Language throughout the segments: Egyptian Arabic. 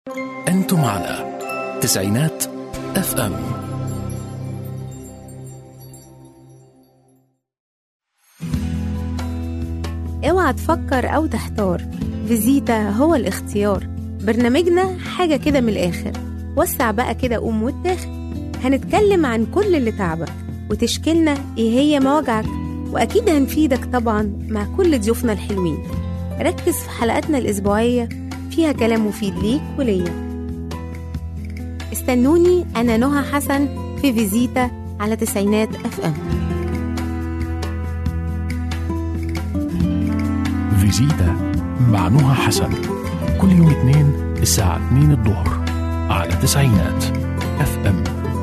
أنتم على تسعينات اف ام اوعى تفكر أو تحتار فيزيتا هو الاختيار برنامجنا حاجة كده من الآخر وسع بقى كده قوم واتاخد هنتكلم عن كل اللي تعبك وتشكيلنا ايه هي مواجعك وأكيد هنفيدك طبعا مع كل ضيوفنا الحلوين ركز في حلقاتنا الأسبوعية فيها كلام مفيد ليك وليا استنوني أنا نهى حسن في فيزيتا على تسعينات اف ام فيزيتا مع نهى حسن كل يوم اثنين الساعة 2 الظهر على تسعينات اف ام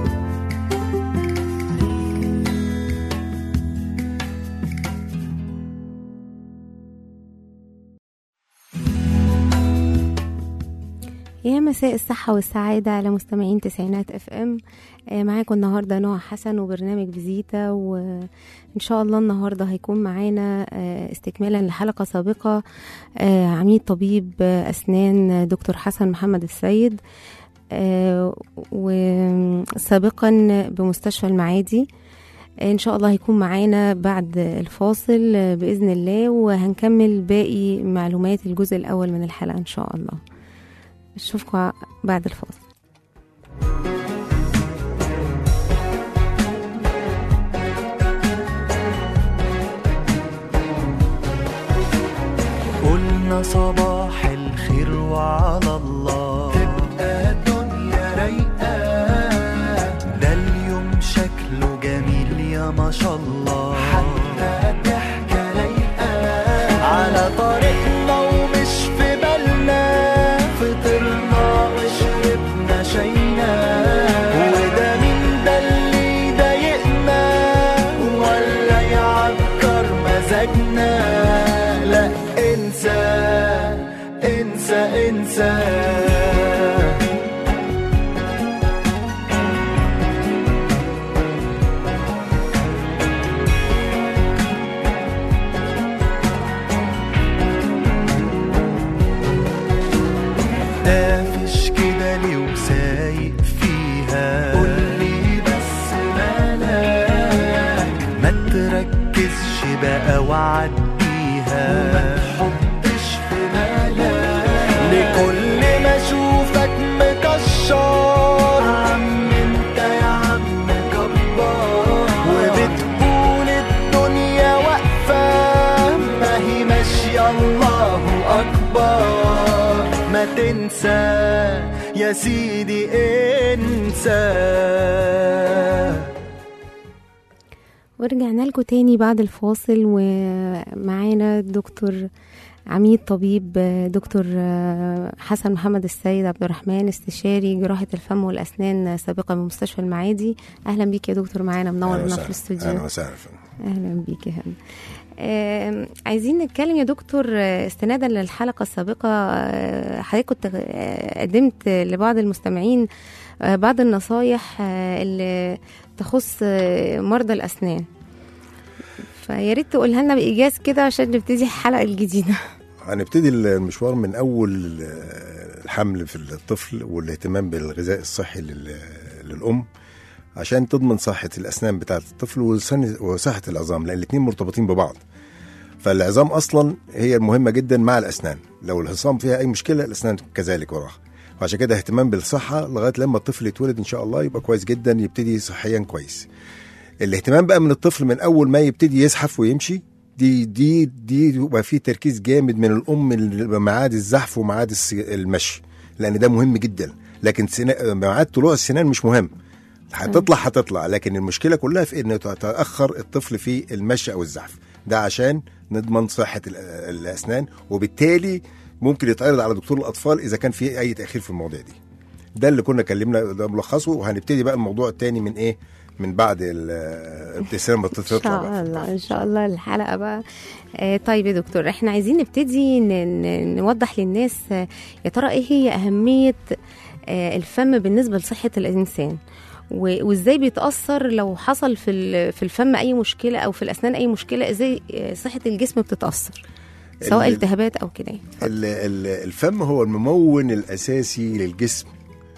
يا مساء الصحة والسعادة على مستمعين تسعينات اف ام آه، معاكم النهاردة نوع حسن وبرنامج فيزيتا وإن شاء الله النهاردة هيكون معانا آه، استكمالا لحلقة سابقة آه، عميد طبيب آه، أسنان دكتور حسن محمد السيد آه، وسابقا بمستشفى المعادي آه، إن شاء الله هيكون معانا بعد الفاصل آه، بإذن الله وهنكمل باقي معلومات الجزء الأول من الحلقة إن شاء الله اشوفكم بعد الفاصل قلنا صباح الخير وعلى الله تبقى الدنيا رايقة ده اليوم شكله جميل يا ما شاء الله حتى ضحكة لايقة على طريقنا ومش في بالنا فطرنا وشربنا شينا وده مين ده اللي يضايقنا ولا يعكر مزاجنا لا انسى انسى انسى قافش كده ليه وسايق فيها قولي بس مالك ما تركزش بقى وعديها وما تحطش في بالك لكل ما اشوفك مكشر عم انت يا عم كبار وبتقول الدنيا واقفة ما هي ماشية الله أكبر ما تنسى يا سيدي انسى ورجعنا لكم تاني بعد الفاصل ومعانا دكتور عميد طبيب دكتور حسن محمد السيد عبد الرحمن استشاري جراحة الفم والأسنان سابقا بمستشفى المعادي أهلا بيك يا دكتور معانا منورنا في الاستوديو اهلا وسهلا فندم. اهلا بيك يا هند آم، عايزين نتكلم يا دكتور آه، استنادا للحلقه السابقه آه، حضرتك كنت آه، قدمت لبعض المستمعين آه، بعض النصايح آه، اللي تخص آه، مرضى الاسنان فيا ريت تقولها لنا بايجاز كده عشان نبتدي الحلقه الجديده هنبتدي المشوار من اول آه، الحمل في الطفل والاهتمام بالغذاء الصحي لل- للام عشان تضمن صحه الاسنان بتاعه الطفل وسن- وصحه العظام لان الاثنين مرتبطين ببعض فالعظام اصلا هي مهمه جدا مع الاسنان لو العظام فيها اي مشكله الاسنان كذلك وراها وعشان كده اهتمام بالصحه لغايه لما الطفل يتولد ان شاء الله يبقى كويس جدا يبتدي صحيا كويس الاهتمام بقى من الطفل من اول ما يبتدي يزحف ويمشي دي دي دي يبقى في تركيز جامد من الام ال- ميعاد الزحف وميعاد الس- المشي لان ده مهم جدا لكن سنا- ميعاد طلوع السنان مش مهم هتطلع هتطلع لكن المشكله كلها في انه تتاخر الطفل في المشي او الزحف ده عشان نضمن صحه ال- الاسنان وبالتالي ممكن يتعرض على دكتور الاطفال اذا كان في اي تاخير في المواضيع دي ده اللي كنا كلمنا ده ملخصه وهنبتدي بقى الموضوع التاني من ايه من بعد ال- الابتسامه ان تطلع شاء بقى الله ان شاء الله الحلقه بقى آه طيب يا دكتور احنا عايزين نبتدي ن- ن- نوضح للناس آه، يا ترى ايه هي اهميه آه الفم بالنسبه لصحه الانسان و- وازاي بيتاثر لو حصل في ال- في الفم اي مشكله او في الاسنان اي مشكله ازاي آه، صحه الجسم بتتاثر سواء ال- التهابات او كده يعني. ال- ال- الفم هو الممون الاساسي للجسم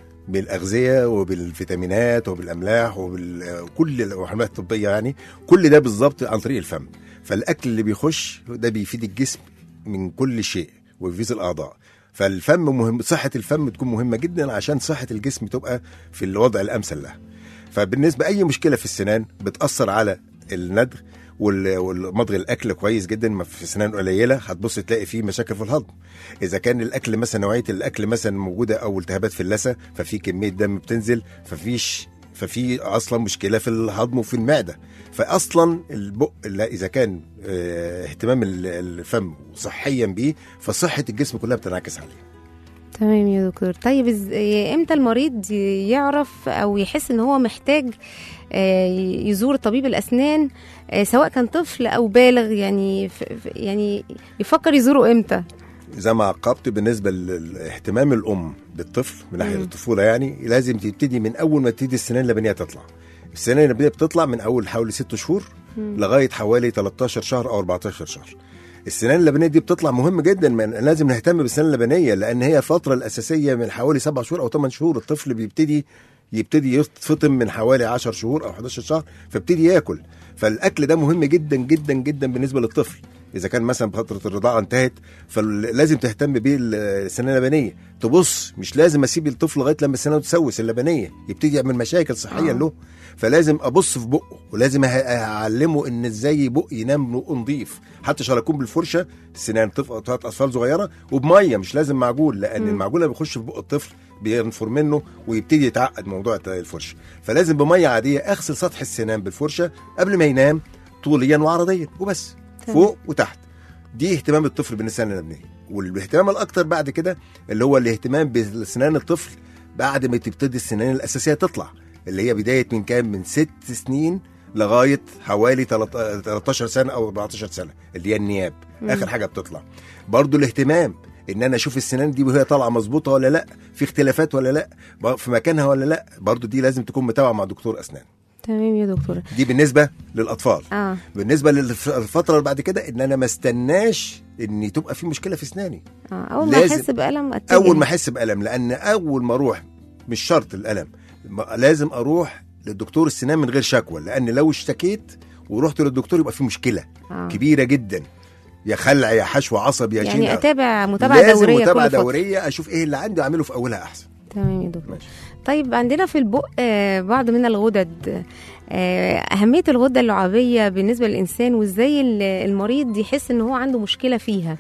بالاغذيه وبالفيتامينات وبالاملاح وبكل الوحمات الطبيه يعني كل ده بالظبط عن طريق الفم فالاكل اللي بيخش ده بيفيد الجسم من كل شيء ويفيد الاعضاء فالفم مهم صحه الفم تكون مهمه جدا عشان صحه الجسم تبقى في الوضع الامثل لها فبالنسبه اي مشكله في السنان بتاثر على الندغ وال- والمضغ الاكل كويس جدا ما في سنان قليله هتبص تلاقي فيه مشاكل في الهضم اذا كان الاكل مثلا نوعيه الاكل مثلا موجوده او التهابات في اللثه ففي كميه دم بتنزل ففيش ففي اصلا مشكله في الهضم وفي المعده فاصلا البق لا اذا كان آه، اهتمام ال- الفم صحيا بيه فصحه الجسم كلها بتنعكس عليه تمام يا دكتور طيب إز- امتى المريض يعرف او يحس ان هو محتاج آه، يزور طبيب الاسنان آه، سواء كان طفل او بالغ يعني ف- ف- يعني يفكر يزوره امتى زي ما عقبت بالنسبه لاهتمام الام بالطفل من ناحيه مم. الطفوله يعني لازم تبتدي من اول ما تبتدي السنان اللبنيه تطلع السنان اللبنيه بتطلع من اول حوالي ست شهور لغايه حوالي 13 شهر او 14 شهر السنان اللبنيه دي بتطلع مهم جدا من لازم نهتم بالسنان اللبنيه لان هي الفتره الاساسيه من حوالي سبع شهور او 8 شهور الطفل بيبتدي يبتدي يتفطم من حوالي 10 شهور او 11 شهر فابتدي ياكل فالاكل ده مهم جدا جدا جدا بالنسبه للطفل اذا كان مثلا فتره الرضاعه انتهت فلازم تهتم بيه السنان اللبنيه تبص مش لازم اسيب الطفل لغايه لما السنان تسوس اللبنيه يبتدي يعمل مشاكل صحيه آه. له فلازم ابص في بقه ولازم أه- اعلمه ان ازاي بق ينام بق نظيف حتى عشان اكون بالفرشه السنان طفل بتاعت اطفال صغيره وبميه مش لازم معجون لان مم. المعجون اللي بيخش في بق الطفل بينفر منه ويبتدي يتعقد موضوع الفرشه فلازم بميه عاديه اغسل سطح السنان بالفرشه قبل ما ينام طوليا وعرضيا وبس تمام. فوق وتحت دي اهتمام الطفل بالسنان اللبنيه والاهتمام الاكتر بعد كده اللي هو الاهتمام بسنان الطفل بعد ما تبتدي السنان الاساسيه تطلع اللي هي بدايه من كام من ست سنين لغايه حوالي 13 سنه او 14 سنه اللي هي النياب مم. اخر حاجه بتطلع برضو الاهتمام ان انا اشوف السنان دي وهي طالعه مظبوطه ولا لا في اختلافات ولا لا في مكانها ولا لا برضو دي لازم تكون متابعه مع دكتور اسنان تمام يا دكتور دي بالنسبه للاطفال اه بالنسبه للفتره اللي بعد كده ان انا ما استناش ان تبقى في مشكله في اسناني اه اول ما لازم- احس بالم اتجه اول ما احس بالم لان اول ما اروح مش شرط الالم ما- لازم اروح للدكتور السنان من غير شكوى لان لو اشتكيت ورحت للدكتور يبقى في مشكله آه. كبيره جدا يا خلع يا حشو عصب يا يعني شيل اتابع متابعه لازم دوريه متابعه كل فترة. دوريه اشوف ايه اللي عندي واعمله في اولها احسن تمام يا دكتور ماشي. طيب عندنا في البق آه، بعض من الغدد آه، أهمية الغدة اللعابية بالنسبة للإنسان وإزاي ال- المريض يحس إن هو عنده مشكلة فيها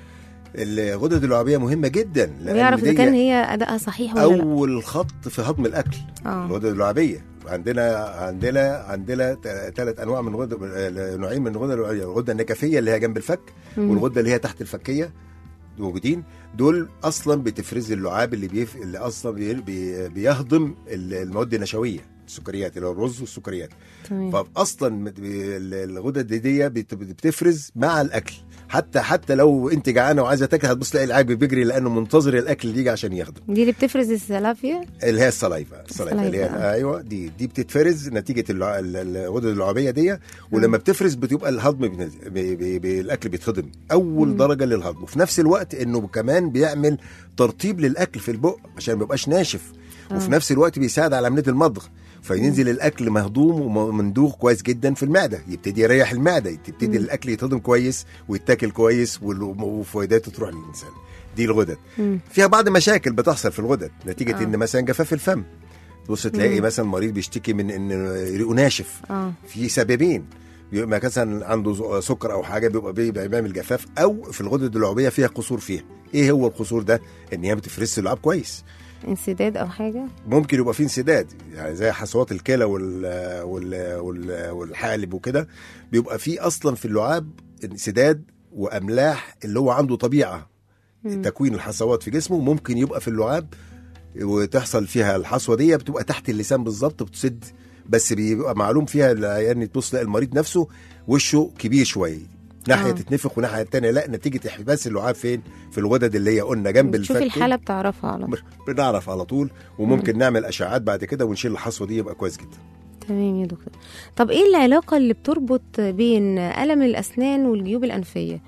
الغدد اللعابيه مهمه جدا لان ويعرف إذا دي كان هي أدائها صحيح ولا لا اول خط في هضم الاكل آه. الغدد اللعابيه عندنا عندنا عندنا ثلاث انواع من غدد نوعين من الغدد اللعابيه الغده النكفيه اللي هي جنب الفك مم. والغده اللي هي تحت الفكيه موجودين دول اصلا بتفرز اللعاب اللي بيف... اللي اصلا بي... بي... بيهضم ال- المواد النشويه السكريات اللي هو الرز والسكريات تمام فاصلا مت- ال- الغدد دي, دي بت- بتفرز مع الاكل حتى حتى لو انت جعانه وعايزه تاكل هتبص تلاقي العاب بيجري لانه منتظر الاكل اللي يجي عشان ياخده دي اللي بتفرز السلافيا اللي هي السلايفا السلايفا اللي هي السلايفا، ايوه دي دي بتتفرز نتيجه الع- ال- ال- الغدد اللعابيه دي ولما بتفرز بتبقى الهضم بينزل- بي- بي- بي- الاكل بيتهضم اول مم. درجه للهضم وفي نفس الوقت انه كمان بيعمل ترطيب للاكل في البق عشان ما يبقاش ناشف وفي آه. نفس الوقت بيساعد على عمليه المضغ فينزل الاكل مهضوم ومندوغ كويس جدا في المعده يبتدي يريح المعده تبتدي مم. الاكل يتهضم كويس ويتاكل كويس وال- وفوائداته تروح للانسان دي الغدد مم. فيها بعض مشاكل بتحصل في الغدد نتيجه آه. ان مثلا جفاف الفم تبص تلاقي مم. مثلا مريض بيشتكي من ان ريقه ناشف اه في سببين بيبقى مثلا عنده سكر او حاجه بيبقى بيبقى بيعمل جفاف او في الغدد اللعابيه فيها قصور فيها ايه هو القصور ده ان هي ما بتفرزش اللعاب كويس انسداد أو حاجة ممكن يبقى فيه انسداد يعني زي حصوات الكلى وال وال وال والحالب وكده بيبقى فيه اصلا في اللعاب انسداد واملاح اللي هو عنده طبيعه مم. تكوين الحصوات في جسمه ممكن يبقى في اللعاب وتحصل فيها الحصوه دي بتبقى تحت اللسان بالظبط بتسد بس بيبقى معلوم فيها يعني تبص تلاقي المريض نفسه وشه كبير شويه ناحيه آه. آه. تتنفخ وناحيه التانية لا نتيجه احباس اللعاب فين في الغدد اللي هي قلنا جنب بتشوف الفك الحالة بتعرفها على طول بنعرف على طول وممكن نعمل اشعاعات بعد كده ونشيل الحصوه دي يبقى كويس جدا تمام يا دكتور طب ايه العلاقة اللي بتربط بين ألم الأسنان والجيوب الأنفية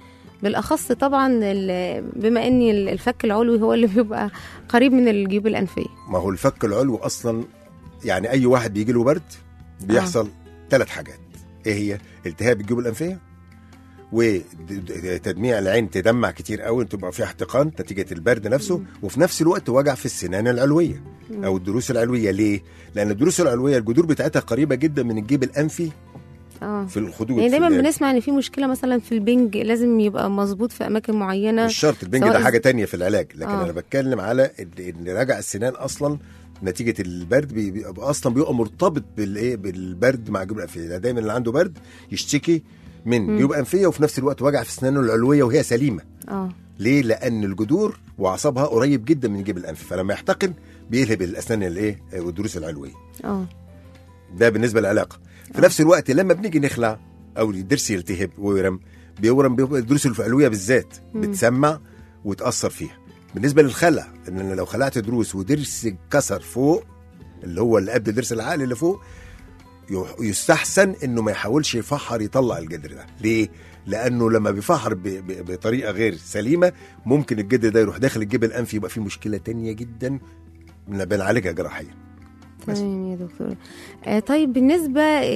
بالاخص طبعا ال- بما ان ال- الفك العلوي هو اللي بيبقى قريب من الجيوب الانفيه ما هو الفك العلوي اصلا يعني اي واحد بيجي له برد بيحصل ثلاث حاجات ايه هي التهاب الجيوب الانفيه وتدميع العين تدمع كتير قوي تبقى فيها احتقان نتيجه البرد نفسه وفي نفس الوقت وجع في السنان العلويه او الضروس العلويه ليه لان الضروس العلويه الجذور بتاعتها قريبه جدا من الجيب الانفي اه في الخدود يعني دايما في ال- بنسمع ان في مشكله مثلا في البنج لازم يبقى مظبوط في اماكن معينه مش شرط البنج سواء ده إز- حاجه تانية في العلاج لكن آه. انا بتكلم على ان إن رجع السنان اصلا نتيجه البرد بي- بيبقى اصلا بيبقى مرتبط بالايه بالبرد مع الجيوب الانفيه ده دايما اللي عنده برد يشتكي من جيوب انفيه وفي نفس الوقت وجع في اسنانه العلويه وهي سليمه اه ليه لان الجذور واعصابها قريب جدا من الجيب الانفي فلما يحتقن بيلهب الاسنان الايه والضروس العلويه اه ده بالنسبه للعلاقه في نفس الوقت لما بنيجي نخلع او الضرس يلتهب ويورم بيورم بيبقى الضروس العلويه بالذات بتسمع وتاثر فيها بالنسبه للخلع ان أنا لو خلعت ضروس وضرس اتكسر فوق اللي هو اللي قبل ضرس العقل اللي فوق يح- يستحسن انه ما يحاولش يفحر يطلع الجدر ده ليه لانه لما بيفحر ب- ب- بطريقه غير سليمه ممكن الجدر ده يروح داخل الجيب الانفي يبقى فيه مشكله تانية جدا بنعالجها جراحيا بس. تمام يا دكتور آه طيب بالنسبة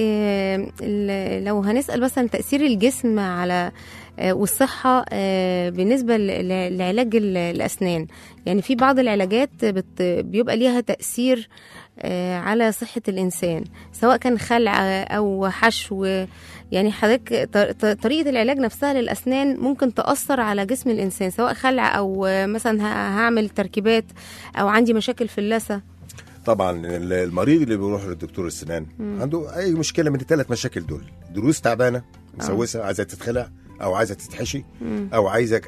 آه ال- لو هنسأل مثلا تأثير الجسم على آه والصحة آه بالنسبة ل- ل- لعلاج ال- الأسنان يعني في بعض العلاجات بت بيبقى ليها تأثير آه على صحة الإنسان سواء كان خلع آه، أو حشو يعني حضرتك ط- ط- طريقة العلاج نفسها للأسنان ممكن تأثر على جسم الإنسان سواء خلع أو آه، مثلا ه- هعمل تركيبات أو عندي مشاكل في اللثة طبعا ال- المريض اللي بيروح للدكتور السنان عنده اي مشكله من الثلاث مشاكل دول ضروس تعبانه مسوسه عايزه تتخلع او عايزه تتحشي او عايزه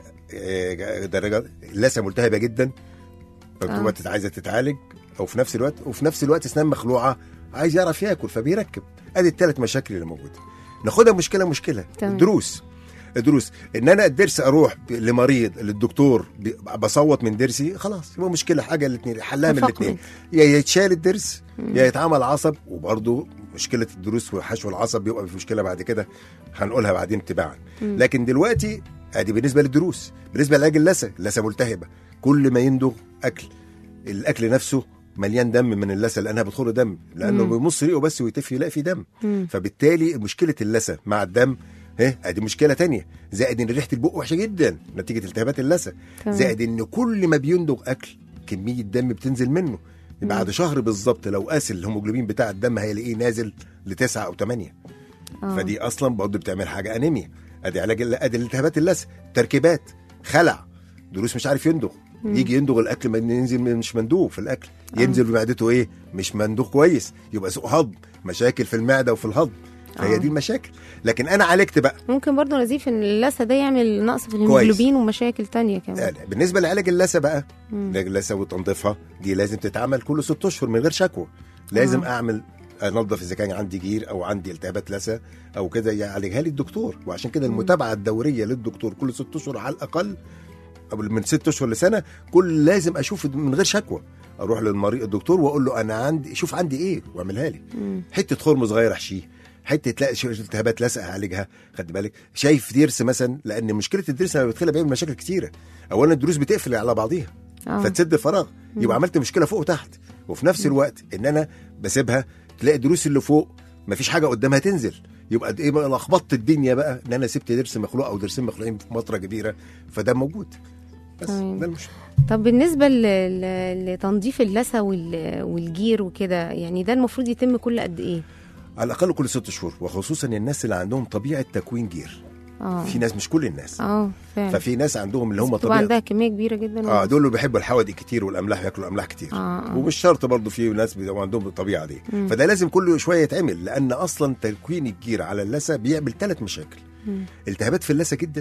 آه، درجه لثه ملتهبه جدا فبتبقى تت- عايزه تتعالج او في نفس الوقت وفي نفس الوقت اسنان مخلوعه عايز يعرف ياكل فبيركب ادي الثلاث مشاكل اللي موجوده ناخدها مشكله مشكله تمام. الدروس الدروس ان انا الدرس اروح ب- لمريض للدكتور ب- بصوت من درسي خلاص يبقى مشكله حاجه الاثنين حلها من تفاقم. الاثنين يا يتشال الدرس يا يتعمل عصب وبرضه مشكله الدروس وحشو العصب بيبقى في مشكله بعد كده هنقولها بعدين تباعا لكن دلوقتي ادي بالنسبه للدروس بالنسبه لعلاج اللثه اللثه ملتهبه كل ما يندغ اكل الاكل نفسه مليان دم من اللثه لانها بتخر دم لانه مم. بيمص ريقه بس ويتف يلاقي فيه دم مم. فبالتالي مشكله اللثه مع الدم ها ادي مشكله تانية زائد ان ريحه البق وحشه جدا نتيجه التهابات اللثه تمام. زائد ان كل ما بيندغ اكل كميه دم بتنزل منه بعد شهر بالظبط لو قاس الهيموجلوبين بتاع الدم هيلاقيه نازل لتسعة او ثمانية آه. فدي اصلا برضه بتعمل حاجه انيميا ادي علاج ال- ادي الالتهابات اللثه تركيبات خلع دروس مش عارف يندغ يجي يندغ الاكل ما ينزل من- مش مندوب في الاكل ينزل في معدته ايه مش مندوب كويس يبقى سوء هضم مشاكل في المعده وفي الهضم فهي آه. دي المشاكل لكن انا عالجت بقى ممكن برضه نزيف ان اللثه ده يعمل نقص في الهيموجلوبين ومشاكل تانية كمان يعني بالنسبه لعلاج اللثه بقى مم. علاج اللثه وتنظيفها دي لازم تتعمل كل ست اشهر من غير شكوى لازم آه. اعمل انظف اذا كان عندي جير او عندي التهابات لثه او كده يعالجها لي الدكتور وعشان كده المتابعه الدوريه للدكتور كل ست اشهر على الاقل او من ست اشهر لسنه كل لازم اشوف من غير شكوى اروح للمريض الدكتور واقول له انا عندي شوف عندي ايه واعملها لي مم. حته خرم صغير احشيه حته تلاقي شو- التهابات لاسقه اعالجها خد بالك شايف ضرس مثلا لان مشكله الضرس لما بيدخلها بيعمل مشاكل كتيره اولا الضروس بتقفل على بعضيها آه. فتسد الفراغ يبقى عملت مشكله فوق وتحت وفي نفس الوقت ان انا بسيبها تلاقي الضروس اللي فوق مفيش حاجه قدامها تنزل يبقى ايه بقى لخبطت الدنيا بقى ان انا سبت ضرس مخلوق او ضرسين مخلوقين في فتره كبيره فده موجود بس تمام. ده المشكله طب بالنسبه ل... ل... لتنظيف اللثه وال... والجير وكده يعني ده المفروض يتم كل قد ايه على الاقل كل ست شهور وخصوصا الناس اللي عندهم طبيعه تكوين جير اه في ناس مش كل الناس اه فعلا ففي ناس عندهم اللي هم طبعا طبيعه عندها كميه كبيره جدا اه دول اللي بيحبوا الحوادق كتير والاملاح ياكلوا املاح كتير آه، آه. ومش شرط برضه في ناس بيبقوا عندهم الطبيعه دي فده لازم كل شويه يتعمل لان اصلا تكوين الجير على اللثه بيعمل ثلاث مشاكل مم. التهابات في اللثه جدا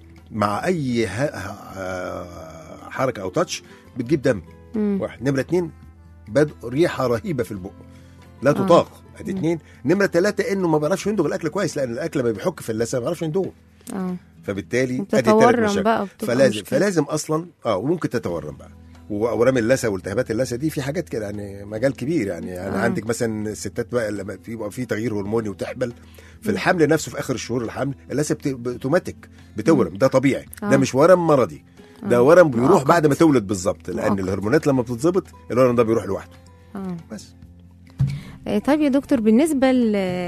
مع اي ه... ه... حركه او تاتش بتجيب دم مم. واحد نمره اتنين بدء ريحه رهيبه في البق لا تطاق ادي اتنين نمره ثلاثه انه ما بيعرفش يندغ الاكل كويس لان الاكل لما بيحك في اللثه ما بيعرفش يندغه اه فبالتالي ادي بتتورم الثلاث مشاكل بقى وبتبقى فلازم مشكلة. فلازم اصلا اه وممكن تتورم بقى واورام اللثه والتهابات اللثه دي في حاجات كده يعني مجال كبير يعني, يعني آه. عندك مثلا الستات بقى لما بيبقى في تغيير هرموني وتحبل في الحمل نفسه في اخر الشهور الحمل اللثه بت- اوتوماتيك بتورم ده طبيعي آه. ده مش ورم مرضي ده آه. ورم بيروح مؤقت. بعد ما تولد بالظبط لان مؤقت. الهرمونات لما بتتظبط الورم ده بيروح لوحده اه بس آه، طيب يا دكتور بالنسبة ل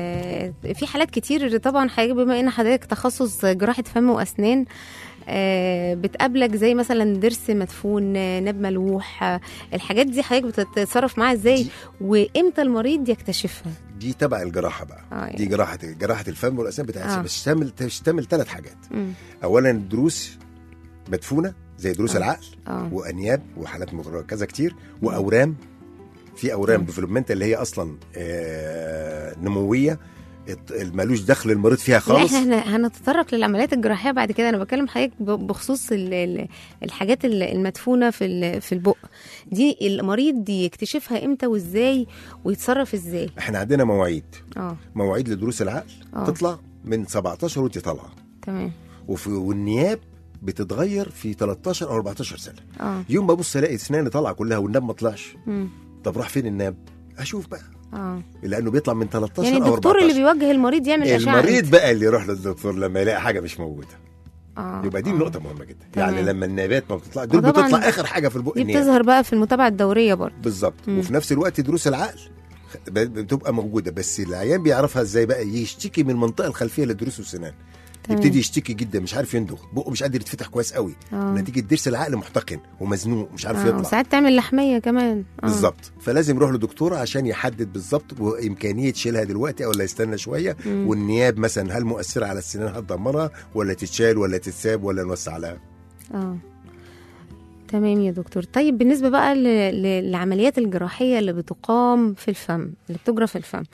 في حالات كتير طبعا حضرتك بما ان حضرتك تخصص جراحة فم وأسنان آه، بتقابلك زي مثلا ضرس مدفون آه، ناب ملوح آه، الحاجات دي حضرتك بتتصرف معاها ازاي دي- وامتى المريض يكتشفها دي تبع الجراحه بقى آه، دي جراحه جراحه الفم والاسنان بتاعتها آه. بس تشتمل تشتمل ثلاث حاجات مم. اولا دروس مدفونه زي دروس آه. العقل اه وانياب وحالات مركزه كتير واورام في اورام مم. ديفلوبمنت اللي هي اصلا آه نمويه الت- ملوش دخل المريض فيها لا خالص احنا هن- هنتطرق للعمليات الجراحيه بعد كده انا بكلم حضرتك ب- بخصوص ال- ال- الحاجات ال- المدفونه في ال- في البق دي المريض دي يكتشفها امتى وازاي ويتصرف ازاي احنا عندنا مواعيد اه مواعيد لدروس العقل آه. تطلع من 17 وانت طالعه تمام وفي والنياب بتتغير في 13 او 14 سنه اه يوم ما ابص الاقي اسناني طالعه كلها والناب ما طلعش مم. طب راح فين الناب اشوف بقى اه لانه بيطلع من 13 يعني او الدكتور 14 اللي بيوجه المريض يعمل اشعه المريض بقى اللي يروح للدكتور لما يلاقي حاجه مش موجوده اه يبقى دي آه. نقطه مهمه جدا تمام. يعني لما النبات ما بتطلع دول آه طبعاً. بتطلع اخر حاجه في البق دي النياب بتظهر بقى في المتابعه الدوريه برضه بالظبط مم. وفي نفس الوقت دروس العقل ب- بتبقى موجوده بس العيان بيعرفها ازاي بقى يشتكي من المنطقه الخلفيه للضروس والسنان تمام. يبتدي يشتكي جدا مش عارف يندغ بقه مش قادر يتفتح كويس قوي آه. نتيجه ضرس العقل محتقن ومزنوق مش عارف آه. يطلع وساعات تعمل لحميه كمان آه. بالظبط فلازم يروح لدكتور عشان يحدد بالظبط وامكانيه شيلها دلوقتي او لا يستنى شويه مم. والنياب مثلا هل مؤثره على السنان هتدمرها ولا تتشال ولا تتساب ولا نوسع لها اه تمام يا دكتور طيب بالنسبه بقى ل- ل- للعمليات الجراحيه اللي بتقام في الفم اللي بتجرى في الفم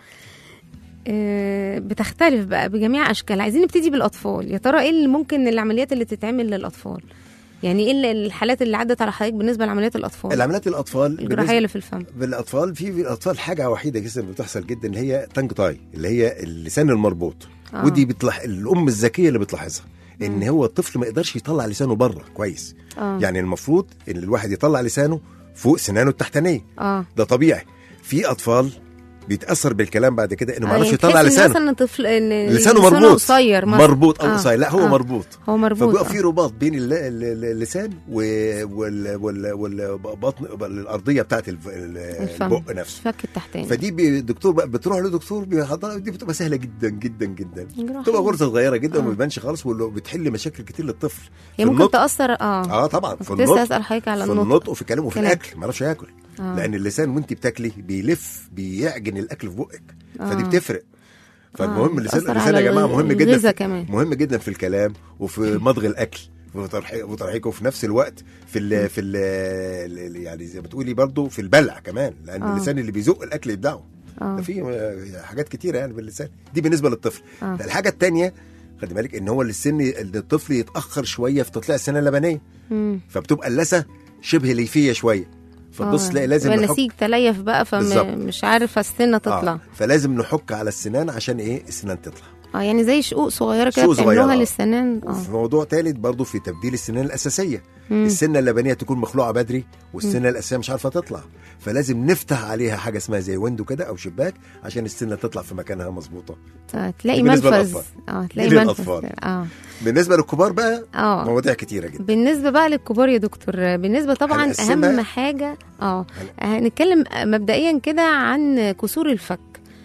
آه، بتختلف بقى بجميع اشكال عايزين نبتدي بالاطفال يا ترى ايه اللي ممكن العمليات اللي تتعمل للاطفال يعني ايه اللي- الحالات اللي عدت على حضرتك بالنسبه لعمليات الاطفال العمليات الاطفال الجراحيه اللي في الفم بالاطفال في في الاطفال حاجه وحيده جدا بتحصل جدا اللي هي تانج تاي اللي هي اللسان المربوط آه. آه. ودي بتلاح الام الذكيه اللي بتلاحظها ان هو الطفل ما يقدرش يطلع لسانه بره كويس اه يعني المفروض ان الواحد يطلع لسانه فوق سنانه التحتانيه اه ده طبيعي في اطفال بيتاثر بالكلام بعد كده انه ما آه، يعرفش يعني يطلع تحس إن لسانه مثلا طفل إن لسانه مربوط قصير مثلا. مربوط او آه. قصير لا هو آه. مربوط هو مربوط فبيبقى آه. في رباط بين الل- الل- الل- اللسان و- وال وال والبطن الارضيه بتاعت الف- ال- الفم. البق نفسه الفك التحتاني فدي بي- الدكتور بقى بتروح لدكتور بيحضرها دي بتبقى سهله جدا جدا جدا جراحية. بتبقى غرزه صغيره جدا آه. وما بتبانش خالص وبتحل مشاكل كتير للطفل هي في ممكن النطق. تاثر اه اه طبعا في كنت لسه النطق اسال حضرتك على في النطق النطق وفي الكلام وفي كلام. الاكل ما يعرفش ياكل آه. لان اللسان وانت بتاكلي بيلف بيعجن الاكل في بقك فدي آه. بتفرق فالمهم اللسان بتأثر اللسان يا على جماعه مهم جدا الغذا في كمان. مهم جدا في الكلام وفي مضغ الاكل وترحي- وترحيقه في نفس الوقت في ال في ال يعني زي ما بتقولي برضه في البلع كمان لان آه. اللسان اللي بيزق الاكل يبدعه اه ده في آه، حاجات كتيره يعني باللسان دي بالنسبه للطفل آه. الحاجه الثانيه خلي بالك ان هو السن الطفل يتاخر شويه في تطلع السنه اللبنيه مم. فبتبقى اللثه شبه ليفيه شويه فتبص آه. تلاقي لازم يبقى نحك نسيج تليف بقى بالظبط. فمش عارفه السنه تطلع آه. فلازم نحك على السنان عشان ايه السنان تطلع اه يعني زي شقوق صغيره كده شقوق صغيرة، بتعملوها آه. للسنان اه وفي موضوع ثالث برضه في تبديل السنان الاساسيه مم. السنه اللبنيه تكون مخلوعه بدري والسنه الاساسيه مش عارفه تطلع فلازم نفتح عليها حاجه اسمها زي ويندو كده او شباك عشان السنه تطلع في مكانها مظبوطه آه، تلاقي دي بالنسبة منفذ للأطفال. اه تلاقي دي منفذ للأطفال. اه بالنسبه للكبار بقى اه مواضيع كتيره جدا بالنسبه بقى للكبار يا دكتور بالنسبه طبعا هنقسمها؟ اهم حاجه اه هنتكلم مبدئيا كده عن كسور الفك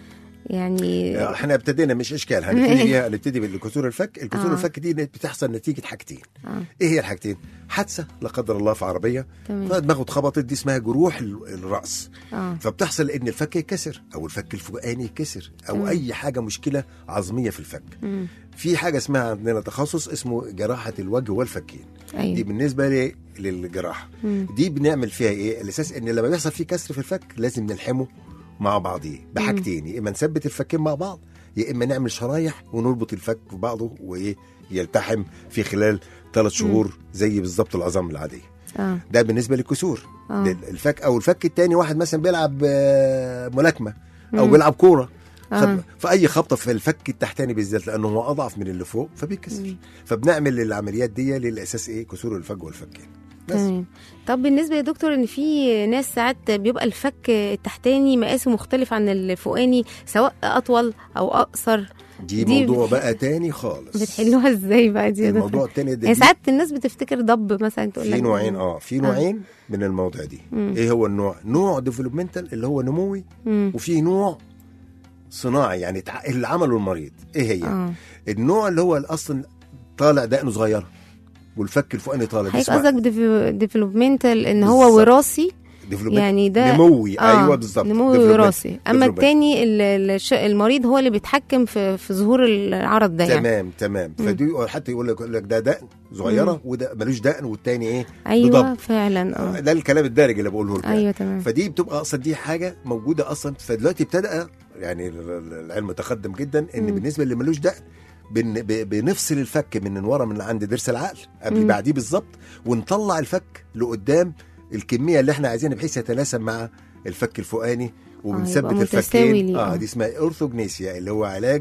يعني احنا ابتدينا مش اشكال هنبتدي بيها هنبتدي بالكسور الفك الكسور آه. الفك دي بتحصل نتيجه حاجتين آه. ايه هي الحاجتين حادثه لا قدر الله في عربيه تمام. فدماغه اتخبطت دي اسمها جروح ال- الراس اه فبتحصل ان الفك يتكسر او الفك الفوقاني يتكسر او تمام. اي حاجه مشكله عظميه في الفك مم. في حاجه اسمها عندنا تخصص اسمه جراحه الوجه والفكين دي ايوه بالنسبه لي للجراحه مم. دي بنعمل فيها ايه الاساس ان لما بيحصل فيه كسر في الفك لازم نلحمه مع بعضيه بحاجتين يا اما نثبت الفكين مع بعض يا اما نعمل شرايح ونربط الفك في بعضه وايه يلتحم في خلال ثلاث شهور زي بالظبط العظام العاديه اه ده بالنسبه للكسور آه. لل- الفك او الفك التاني واحد مثلا بيلعب آه، ملاكمه او مم. بيلعب كوره آه. خد- فاي خبطه في الفك التحتاني بالذات لانه هو اضعف من اللي فوق فبيتكسر مم. فبنعمل العمليات دي للاساس ايه كسور الفك والفكين بس تمام طب بالنسبه يا دكتور ان في ناس ساعات بيبقى الفك التحتاني مقاسه مختلف عن الفوقاني سواء اطول او اقصر دي, دي موضوع بت- بقى تاني خالص بتحلوها ازاي بقى دي يا الموضوع دكتور التاني ده يعني دي ساعات الناس بتفتكر ضب مثلا تقول لك في نوعين اه في نوعين من المواضيع دي مم. ايه هو النوع نوع ديفلوبمنتال اللي هو نموي مم. وفي نوع صناعي يعني تع- اللي عمله المريض ايه هي اه النوع اللي هو اصلا طالع دقنه صغيره والفك الفوقاني طالع دي حضرتك اسمها قصدك ديفلوبمنتال ان هو بالظبط. وراثي developmental. يعني ده نموي آه، ايوه بالظبط نموي developmental. وراثي اما developmental. التاني ال- الش- المريض هو اللي بيتحكم في في ظهور العرض ده يعني تمام تمام مم. فدي حتى يقول لك يقول لك ده دقن صغيره وده ملوش دقن والتاني ايه ايوه بضب. فعلا اه ده الكلام الدارج اللي بقوله لك يعني. ايوه تمام فدي بتبقى اصلا دي حاجه موجوده اصلا فدلوقتي ابتدى يعني ال- ال- العلم تقدم جدا ان مم. بالنسبه اللي ملوش دقن بن ب- بنفصل الفك من ورا من عند ضرس العقل قبل مم. بعديه بالظبط ونطلع الفك لقدام الكميه اللي احنا عايزينها بحيث يتناسب مع الفك الفوقاني وبنثبت يبقى متساوي الفكين ليه، اه آه. دي اسمها اورثوجنيسيا اللي هو علاج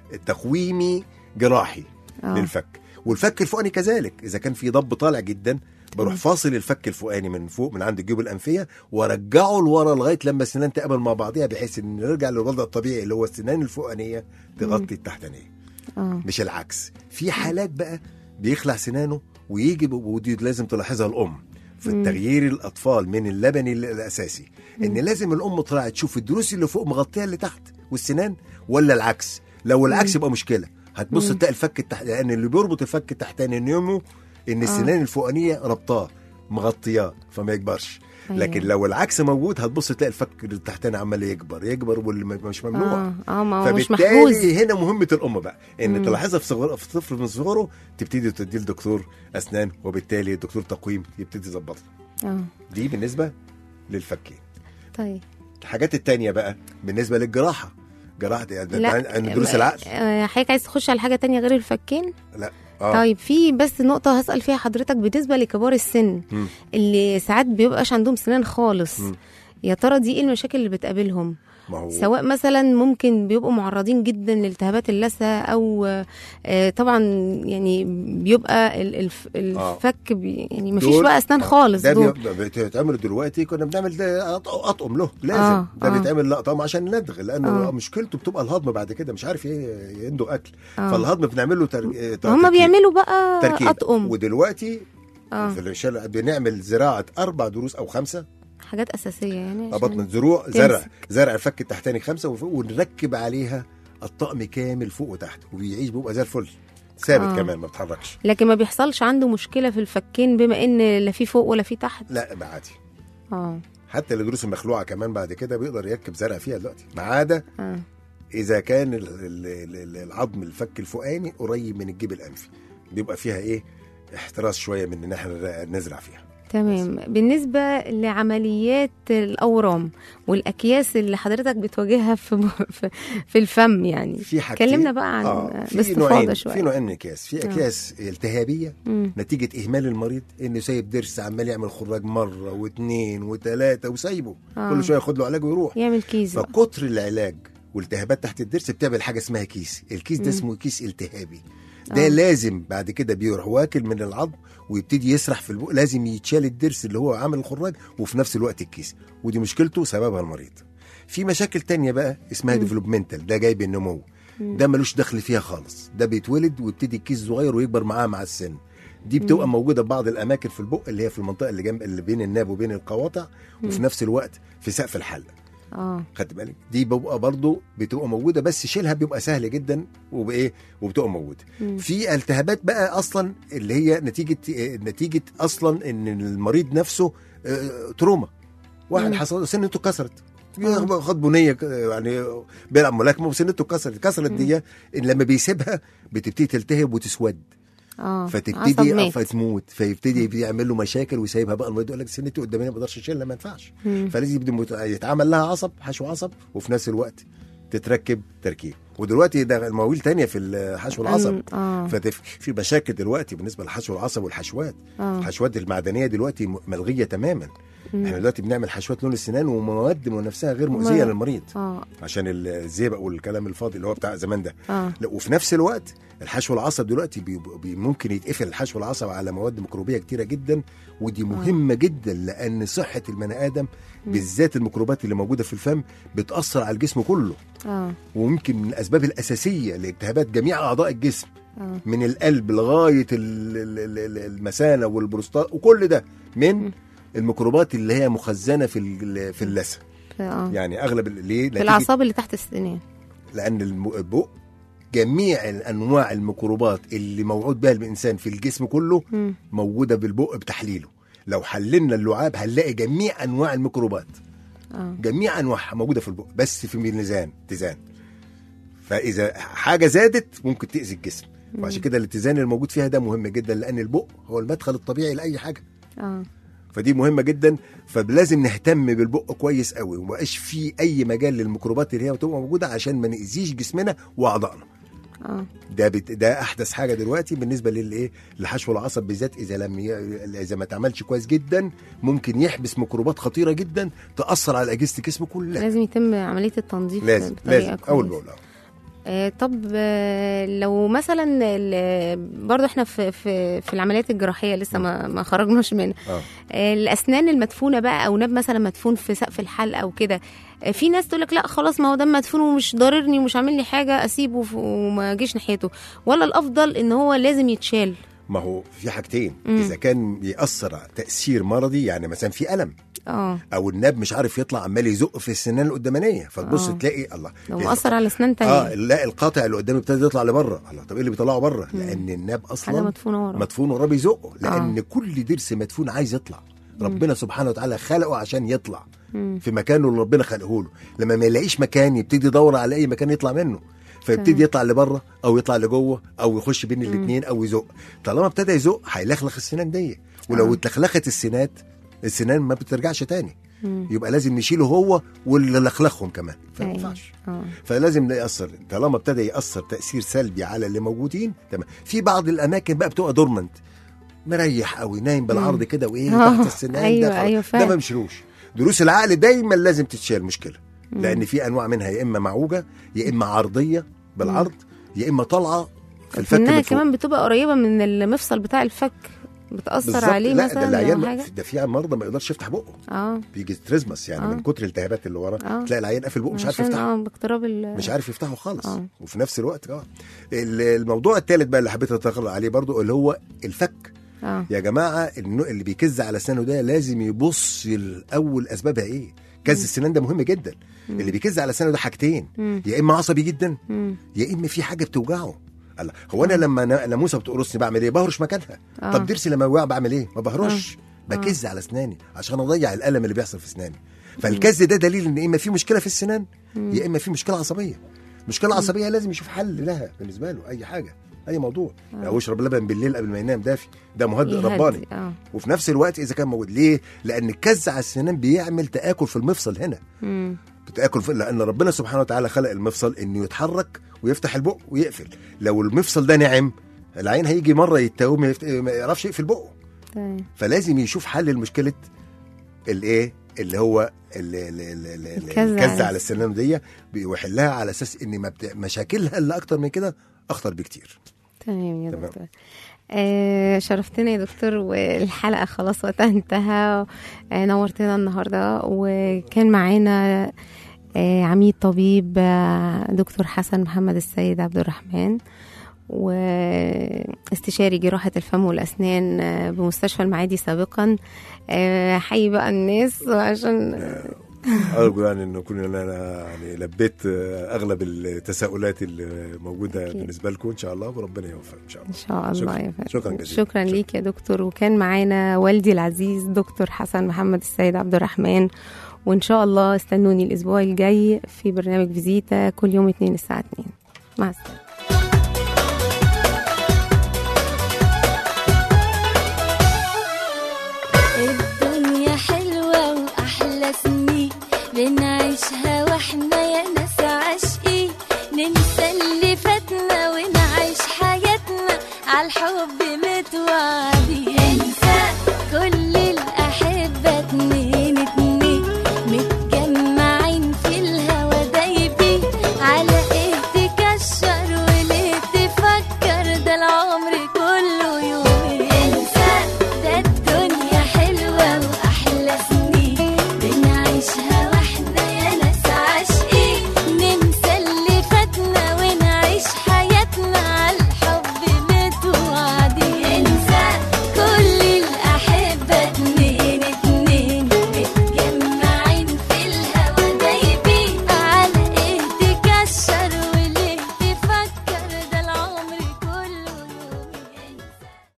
تقويمي جراحي اه للفك والفك الفوقاني كذلك اذا كان في ضب طالع جدا بروح مم. فاصل الفك الفوقاني من فوق من عند الجيوب الانفيه وارجعه لورا لغايه لما السنان تقابل مع بعضها بحيث ان نرجع للوضع الطبيعي اللي هو السنان الفوقانيه تغطي التحتانيه اه مش العكس في حالات بقى بيخلع سنانه ويجي ب- ودي لازم تلاحظها الام في مم. التغيير الاطفال من اللبني ال- الاساسي ان لازم الام طلع تشوف الدروس اللي فوق مغطيه اللي تحت والسنان ولا العكس لو العكس يبقى مشكله هتبص مم. تلاقي الفك التحت لان اللي بيربط الفك التحتاني النيومو ان آه. السنان الفوقانيه ربطاه مغطياه فما يكبرش أيوة. لكن لو العكس موجود هتبص تلاقي الفك التحتاني عمال يكبر يكبر واللي م- مش ممنوع اه اه ما هو مش فبالتالي محجوز هنا مهمه الام بقى ان مم. تلاحظها في صغر في طفل من صغره تبتدي تديه لدكتور اسنان وبالتالي دكتور تقويم يبتدي يظبطها اه دي بالنسبه للفكين طيب الحاجات التانية بقى بالنسبه للجراحه جراحه يعني لا عن دروس العقل آه، حضرتك عايز تخش على حاجه تانية غير الفكين لا اه طيب في بس نقطة هسأل فيها حضرتك بالنسبة لكبار السن مم. اللي ساعات بيبقاش عندهم سنان خالص مم. يا ترى دي ايه المشاكل اللي بتقابلهم ما هو سواء مثلا ممكن بيبقوا معرضين جدا لالتهابات اللثة او آه، طبعا يعني بيبقى ال- الف- الفك بي يعني مفيش دول- بقى اسنان آه، خالص ده دول بي- بيتعمل دلوقتي كنا بنعمل ده أط- اطقم له لازم آه، ده آه. بيتعمل لقطه عشان ندغ لانه آه. مشكلته بتبقى الهضم بعد كده مش عارف ايه يندق اكل آه. فالهضم بنعمل له تر... آه، هم تركيب. بيعملوا بقى تركيب اطقم ودلوقتي اه في الشارع بنعمل زراعه اربع دروس او خمسه حاجات اساسيه يعني عشان- بطن زروع زرع تمسك. زرع الفك التحتاني خمسه وفوق ونركب عليها الطقم كامل فوق وتحت وبيعيش بيبقى زي الفل ثابت آه. كمان ما بتحركش لكن ما بيحصلش عنده مشكله في الفكين بما ان لا في فوق ولا في تحت لا بقى عادي اه حتى الدروس المخلوعه كمان بعد كده بيقدر يركب زرع فيها دلوقتي ما عدا اه اذا كان ال- ال- ال- العظم الفك الفوقاني قريب من الجيب الانفي بيبقى فيها ايه احتراس شويه من ان احنا نزرع فيها تمام بالنسبة لعمليات الأورام والأكياس اللي حضرتك بتواجهها في في, في الفم يعني في حاجتين كلمنا بقى عن آه في باستفاضة نوعين شوية في نوعين من الاكياس في آه. اكياس التهابيه مم. نتيجه اهمال المريض انه سايب ضرس عمال يعمل خراج مره واثنين وثلاثه وسايبه آه. كل شويه ياخد له علاج ويروح يعمل كيس بقى. فكتر العلاج والتهابات تحت الضرس بتعمل حاجه اسمها كيس الكيس ده مم. اسمه كيس التهابي ده آه. لازم بعد كده بيروح واكل من العظم ويبتدي يسرح في البق لازم يتشال الضرس اللي هو عامل الخراج وفي نفس الوقت الكيس ودي مشكلته سببها المريض في مشاكل تانية بقى اسمها مم. ديفلوبمنتال ده جاي بالنمو مم. ده ملوش دخل فيها خالص ده بيتولد ويبتدي الكيس صغير ويكبر معاه مع السن دي بتبقى مم. موجوده في بعض الاماكن في البق اللي هي في المنطقه اللي جنب اللي بين الناب وبين القواطع وفي مم. نفس الوقت في سقف الحلق اه خدت بالك دي بيبقى برضه بتبقى موجوده بس شيلها بيبقى سهل جدا وبايه وبتبقى موجوده مم. في التهابات بقى اصلا اللي هي نتيجه آه، نتيجه اصلا ان المريض نفسه آه، تروما واحد مم. حصل له سنته كسرت آه. خد بنيه ك- يعني بيلعب ملاكمه وسنته كسرت كسرت مم. دي إن لما بيسيبها بتبتدي تلتهب وتسود اه عصب فتبتدي مات. فتموت فيبتدي يبتدي يعمل له مشاكل ويسيبها بقى المريض يقول لك سنتي قدامي ما اقدرش اشيلها ما ينفعش مم. فلازم يبدأ مت- يتعمل لها عصب حشو عصب وفي نفس الوقت تتركب تركيب ودلوقتي ده المواويل تانية في الحشو العصب أم- اه ففي مشاكل دلوقتي بالنسبه للحشو العصب والحشوات اه الحشوات المعدنيه دلوقتي م- ملغيه تماما احنا دلوقتي بنعمل حشوات لون السنان ومواد من نفسها غير مؤذيه ما- للمريض اه عشان الزيبق والكلام الفاضي اللي هو بتاع زمان ده اه لا وفي نفس الوقت الحشو العصب دلوقتي بي بي ممكن يتقفل الحشو العصب على مواد ميكروبيه كتيره جدا ودي مهمه جدا لان صحه البني ادم بالذات الميكروبات اللي موجوده في الفم بتاثر على الجسم كله اه وممكن من الاسباب الاساسيه لالتهابات جميع اعضاء الجسم اه من القلب لغايه ال- ال- ال- ال- المثانه والبروستات وكل ده من الميكروبات اللي هي مخزنه في ال- في اللثه اه يعني اغلب ال- ليه في نتيجة- الاعصاب اللي تحت السنان لان الم- البق جميع انواع الميكروبات اللي موعود بها الانسان في الجسم كله مم. موجوده بالبق بتحليله لو حللنا اللعاب هنلاقي جميع انواع الميكروبات اه جميع انواعها موجوده في البق بس في ميزان اتزان فاذا حاجه زادت ممكن تاذي الجسم وعشان كده الاتزان الموجود فيها ده مهم جدا لان البق هو المدخل الطبيعي لاي حاجه اه فدي مهمه جدا فلازم نهتم بالبق كويس قوي ومبقاش في اي مجال للميكروبات اللي هي بتبقى موجوده عشان ما ناذيش جسمنا واعضائنا اه ده بت... ده احدث حاجه دلوقتي بالنسبه للايه لحشو العصب بالذات اذا لم ي... اذا ما اتعملش كويس جدا ممكن يحبس ميكروبات خطيره جدا تاثر على اجهزه الجسم كلها لازم يتم عمليه التنظيف لازم بطريقة لازم اول كويسة. باول آه، طب آه، لو مثلا ال- برضو احنا في في في العمليات الجراحيه لسه ما ما خرجناش منها اه آه، الاسنان المدفونه بقى او ناب مثلا مدفون في سقف الحلق او كده آه، في ناس تقول لك لا خلاص ما هو ده مدفون ومش ضاررني ومش عامل لي حاجه اسيبه ف- وما اجيش ناحيته ولا الافضل ان هو لازم يتشال ما هو في حاجتين مم. اذا كان بيأثر على تاثير مرضي يعني مثلا في الم اه او الناب مش عارف يطلع عمال يزق في السنان القدامانيه فتبص آه. تلاقي الله لو إيه مأثر على اسنان اه تانية لا القاطع اللي قدامي ابتدى يطلع لبره الله طب ايه اللي بيطلعه بره لان الناب حاجه اصلا مدفونه ورا مدفون وراه بيزقه لان آه. كل ضرس مدفون عايز يطلع ربنا سبحانه وتعالى خلقه عشان يطلع مم. في مكانه اللي ربنا خلقه له لما ما يلاقيش مكان يبتدي يدور على اي مكان يطلع منه فيبتدي تمام. يطلع لبره او يطلع لجوه او يخش بين الاثنين او يزق طالما ابتدى يزق هيلخلخ السنان دي ولو آه. اتلخلخت السنات السنان ما بترجعش تاني مم. يبقى لازم نشيله هو واللي لخلخهم كمان فما أيوة. ينفعش اه فلازم يأثر طالما ابتدى يأثر تأثير سلبي على اللي موجودين تمام في بعض الأماكن بقى بتبقى دورمنت مريح قوي نايم بالعرض كده وايه آه، تحت السنان أيوة، ده خلاص. أيوة، ده فعلا. ما بيشيلوش دروس العقل دايما لازم تتشال مشكله لان في انواع منها يا اما معوجه يا اما عرضيه بالعرض يا اما طالعه في الفك انها من فوق. كمان بتبقى قريبه من المفصل بتاع الفك بتاثر بالظبط. عليه لا مثلا ده او العيان حاجه ده في مرضى ما يقدرش يفتح بقه اه بيجي تريزمس يعني آه. من كتر الالتهابات اللي ورا آه. تلاقي العيان قافل بقه مش عارف عشان يفتحه اه باقتراب ال مش عارف يفتحه خالص آه. وفي نفس الوقت اه ال- الموضوع الثالث بقى اللي حبيت اتطرق عليه برضو اللي هو الفك اه يا جماعه النوع اللي بيكز على اسنانه ده لازم يبص الاول اسبابها ايه كز السنان ده مهم جدا اللي بيكز على اسنانه ده حاجتين مم. يا اما عصبي جدا مم. يا اما في حاجه بتوجعه الله هو انا لما نا- ناموسه بتقرصني بعمل ايه بهرش مكانها آه. طب ضرسي لما يوجع بعمل ايه ما بهرش بكز على اسناني عشان اضيع الالم اللي بيحصل في اسناني فالكز ده دليل ان اما في مشكله في السنان يا اما في مشكله عصبيه مشكله عصبيه لازم يشوف حل لها بالنسبه له اي حاجه اي موضوع او يشرب لبن بالليل قبل ما ينام دافي ده مهدئ يهدي. رباني اه وفي نفس الوقت اذا كان موجود ليه لان الكز على السنان بيعمل تاكل في المفصل هنا مم. بتاكل في لان ربنا سبحانه وتعالى خلق المفصل انه يتحرك ويفتح البق ويقفل لو المفصل ده نعم العين هيجي مره يتوه ما يفت- ما يعرفش يقفل بقه تمام فلازم يشوف حل لمشكله الايه اللي هو ال- ال- ال- ال- ال- الكز الكز على على السنان دي ويحلها على اساس ان ما بت- مشاكلها اللي اكتر من كده اخطر بكتير تمام يا تمام. دكتور آه شرفتنا يا دكتور والحلقة خلاص وقتها انتهى آه نورتنا النهاردة وكان معانا آه عميد طبيب آه دكتور حسن محمد السيد عبد الرحمن واستشاري جراحة الفم والأسنان آه بمستشفى المعادي سابقا آه حي بقى الناس وعشان ارجو يعني ان اكون انا يعني لبيت اغلب التساؤلات اللي موجوده أكيد. بالنسبه لكم ان شاء الله وربنا يوفق ان شاء الله ان شاء الله شكراً. يا فندم شكراً جزيلاً. شكرا ليك يا دكتور وكان معانا والدي العزيز دكتور حسن محمد السيد عبد الرحمن وان شاء الله استنوني الاسبوع الجاي في برنامج فيزيتا كل يوم اثنين الساعه 2 مع السلامه